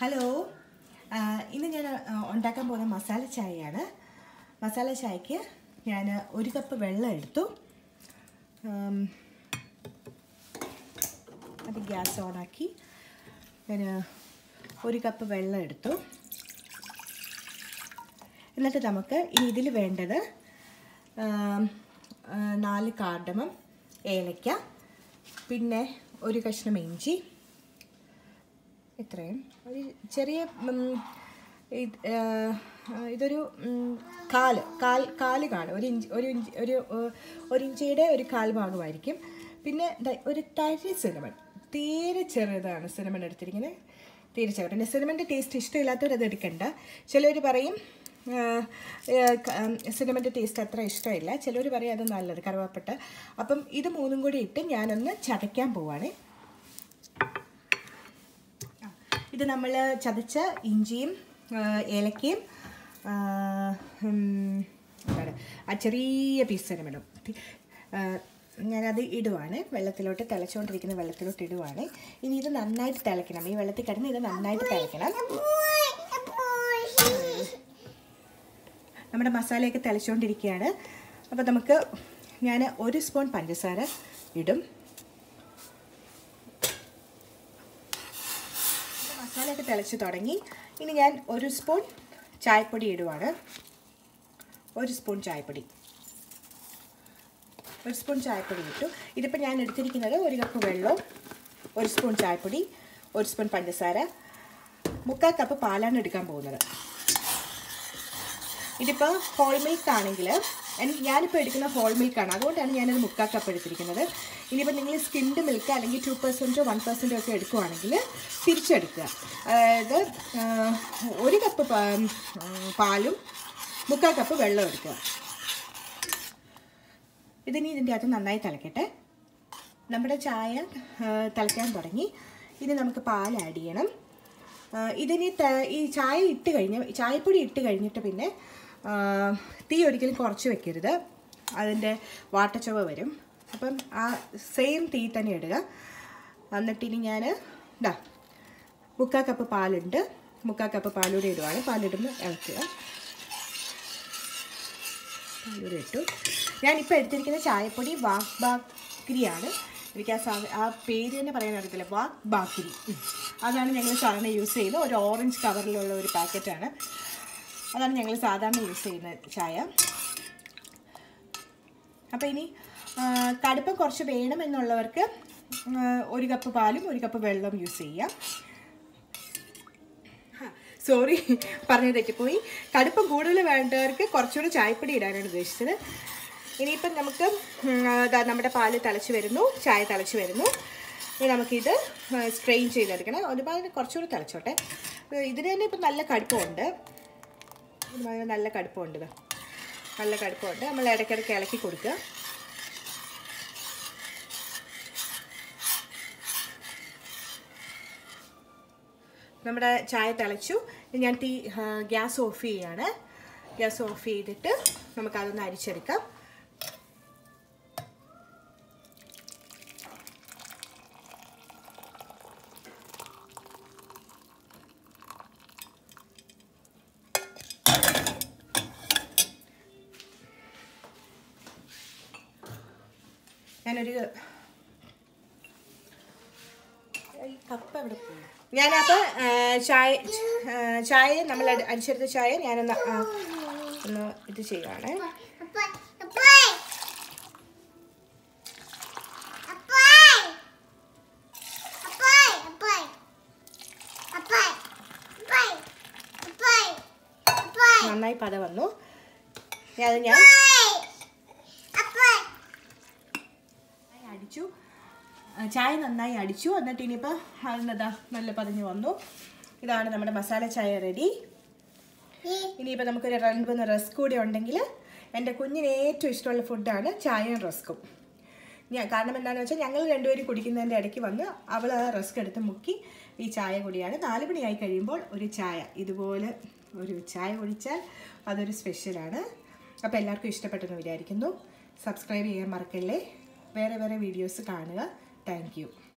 Hello ആ, ഇന്ന് ഞാൻ ആ, ഉണ്ടാക്കാൻ പോകുന്ന മസാല ചായയാണ് മസാല ചായക്ക് ഞാൻ ഒരു കപ്പ് വെള്ളം എടുത്തു ആം, അത് ഗ്യാസ് ഓണാക്കി ഞാൻ ഒരു കപ്പ് വെള്ളം എടുത്തു എന്നിട്ട് നമുക്ക് ഇനി ഇതിൽ വേണ്ടത് ആം, ആ, നാല് കാർഡമം ഏലക്ക പിന്നെ ഒരു കഷ്ണം ഇഞ്ചി ഇത്രയും ഒരു ചെറിയ ഉം, ഇത്, ആ, ഇതൊരു ഉം, കാല് കാൽ കാല് കാണും ഒരു ഇഞ്ച് ഒരു ഇഞ്ച് ഒരു ഏഹ്, ഒരു ഇഞ്ചിയുടെ ഒരു കാൽ ഭാഗമായിരിക്കും പിന്നെ ദാ ഒരു തരി സിനമൺ തീരെ ചെറുതാണ് സിനമൺ എടുത്തിരിക്കുന്നത് തീരെ ചെറുത് പിന്നെ സിനമൻ്റെ ടേസ്റ്റ് ഇഷ്ടമില്ലാത്തവർ അത് എടുക്കണ്ട ചിലർ പറയും സിനമൻ്റെ ടേസ്റ്റ് അത്ര ഇഷ്ടമില്ല ചിലർ പറയും അത് നല്ലത് കറുവാപ്പട്ട അപ്പം ഇത് മൂന്നും കൂടി ഇട്ട് ഞാനൊന്ന് ചതയ്ക്കാൻ പോവാണേ ഇത് നമ്മൾ ചതച്ച ഇഞ്ചിയും ആ, ഏലക്കയും ആ, ഉം, എന്താണ് ആ ചെറിയ പീസ് തന്നെ വേണം തി- ആ, ഞാനത് ഇടുവാണ് വെള്ളത്തിലോട്ട് തിളച്ചുകൊണ്ടിരിക്കുന്ന വെള്ളത്തിലോട്ട് ഇടുവാണ് ഇനി ഇത് നന്നായിട്ട് തിളയ്ക്കണം ഈ വെള്ളത്തിൽ കിടന്ന് ഇത് നന്നായിട്ട് തിളയ്ക്കണം നമ്മുടെ മസാലയൊക്കെ തിളച്ചുകൊണ്ടിരിക്കുകയാണ് അപ്പോൾ നമുക്ക് ഞാൻ ഒരു സ്പൂൺ പഞ്ചസാര ഇടും മസാലയൊക്കെ തിളച്ച് തുടങ്ങി ഇനി ഞാൻ ഒരു സ്പൂൺ ചായപ്പൊടി ഇടുവാണ് ഒരു സ്പൂൺ ചായപ്പൊടി ഒരു സ്പൂൺ ചായപ്പൊടി ഇട്ടു ഇതിപ്പോൾ ഞാൻ എടുത്തിരിക്കുന്നത് ഒരു കപ്പ് വെള്ളവും ഒരു സ്പൂൺ ചായപ്പൊടി ഒരു സ്പൂൺ പഞ്ചസാര മുക്കാൽ കപ്പ് പാലാണ് എടുക്കാൻ പോകുന്നത് ഇതിപ്പോൾ ഹോൾ മിൽക്ക് ആണെങ്കിൽ എനിക്ക് ഞാനിപ്പോൾ എടുക്കുന്ന ഹോൾ മിൽക്കാണ് അതുകൊണ്ടാണ് ഞാനത് മുക്കാൽ കപ്പ് എടുത്തിരിക്കുന്നത് ഇനിയിപ്പോൾ നിങ്ങൾ സ്കിൻഡ് മിൽക്ക് അല്ലെങ്കിൽ ടു പെർസെൻറ്റോ വൺ പെർസെൻറ്റോ ഒക്കെ എടുക്കുവാണെങ്കിൽ തിരിച്ചെടുക്കുക അതായത് ആ, ഒരു കപ്പ് പാ- ഉം, പാലും മുക്കാൽ കപ്പ് വെള്ളം എടുക്കുക ഇതിനി ഇതിൻ്റെ അകത്ത് നന്നായി തിളക്കട്ടെ നമ്മുടെ ചായ ആ, തിളയ്ക്കാൻ തുടങ്ങി ഇനി നമുക്ക് പാൽ ആഡ് ചെയ്യണം ആ, ഇതിനി ത- ഈ ചായ ഇട്ട് കഴിഞ്ഞ് ചായപ്പൊടി ഇട്ട് കഴിഞ്ഞിട്ട് പിന്നെ ആ, തീ ഒരിക്കലും കുറച്ച് വെക്കരുത് അതിൻ്റെ വാട്ടച്ചൊവ വരും അപ്പം ആ സെയിം തീ തന്നെ ഇടുക എന്നിട്ട് ഇനി ഞാൻ ഇതാ മുക്കാൽ കപ്പ് പാലുണ്ട് മുക്കാൽ കപ്പ് പാലൂടെ ഇടുവാണ് പാലിടുമ്പോൾ ഇളക്കുക പാലൂടെ ഇട്ടു ഞാനിപ്പോൾ എടുത്തിരിക്കുന്ന ചായപ്പൊടി വാക് ബാക്രിയാണ് എനിക്ക് ആ സാ ആ പേര് തന്നെ പറയാൻ അറിയത്തില്ല വാക് ബാക്കിരി ഉം. അതാണ് ഞങ്ങൾ സാധാരണ യൂസ് ചെയ്യുന്നത് ഒരു ഓറഞ്ച് കവറിലുള്ള ഒരു പാക്കറ്റാണ് അതാണ് ഞങ്ങൾ സാധാരണ യൂസ് ചെയ്യുന്ന ചായ അപ്പോൾ ഇനി ആ, കടുപ്പം കുറച്ച് വേണമെന്നുള്ളവർക്ക് ആ, ഒരു കപ്പ് പാലും ഒരു കപ്പ് വെള്ളവും യൂസ് ചെയ്യാം സോറി പറഞ്ഞു തെറ്റിപ്പോയി കടുപ്പം കൂടുതൽ വേണ്ടവർക്ക് കുറച്ചുകൂടി ചായപ്പൊടി ഇടാനാണ് ഉദ്ദേശിച്ചത് ഇനിയിപ്പം നമുക്ക് ഉം, ദാ നമ്മുടെ പാല് തിളച്ച് വരുന്നു ചായ തിളച്ച് വരുന്നു ഇനി നമുക്കിത് സ്ട്രെയിൻ ചെയ്തെടുക്കണം ഒരുപാട് കുറച്ചുകൂടി തിളച്ചോട്ടെ ഇതിന് തന്നെ ഇപ്പം നല്ല കടുപ്പമുണ്ട് ഒരുമാതിരി നല്ല കടുപ്പമുണ്ട് ഇത് നല്ല കടുപ്പമുണ്ട് നമ്മൾ ഇടയ്ക്കിടയ്ക്ക് ഇളക്കി കൊടുക്കുക നമ്മുടെ ചായ തിളച്ചു ഇനി ഞാൻ തീ ആ, ഗ്യാസ് ഓഫ് ചെയ്യാണ് ഗ്യാസ് ഓഫ് ചെയ്തിട്ട് നമുക്കതൊന്ന് അരിച്ചെടുക്കാം ഞാനൊരു ഈ കപ്പ് എവിടെ പോയി ഞാനപ്പോൾ ചായ ആ, ചായ നമ്മൾ അടി- അരിച്ചെടുത്ത ചായ ഞാനൊന്ന് ആ, ഒന്ന് ഇത് ചെയ്യുവാണ് നന്നായി പത വന്നു ഞാൻ അത് ഞാൻ നന്നായി അടിച്ചു ആ, ചായ നന്നായി അടിച്ചു എന്നിട്ട് ഇനിയിപ്പോൾ അതിനതാ നല്ല പതിഞ്ഞ് വന്നു ഇതാണ് നമ്മുടെ മസാല ചായ റെഡി ഇനിയിപ്പോൾ നമുക്കൊരു രണ്ട് മൂന്ന് റസ്ക് കൂടി ഉണ്ടെങ്കിൽ എൻ്റെ കുഞ്ഞിന് ഏറ്റവും ഇഷ്ടമുള്ള ഫുഡാണ് ചായയും റസ്ക്കും ഞാൻ കാരണം എന്താണെന്ന് വെച്ചാൽ ഞങ്ങൾ രണ്ടുപേരും കുടിക്കുന്നതിൻ്റെ ഇടയ്ക്ക് വന്ന് അവൾ ആ റസ്ക് എടുത്ത് മുക്കി ഈ ചായ കുടിയാണ് നാല് മണിയായി കഴിയുമ്പോൾ ഒരു ചായ ഇതുപോലെ ഒരു ചായ കുടിച്ചാൽ അതൊരു സ്പെഷ്യലാണ് അപ്പോൾ എല്ലാവർക്കും ഇഷ്ടപ്പെട്ടെന്ന് വിചാരിക്കുന്നു സബ്സ്ക്രൈബ് ചെയ്യാൻ മറക്കല്ലേ വേറെ വേറെ വീഡിയോസ് കാണുക താങ്ക്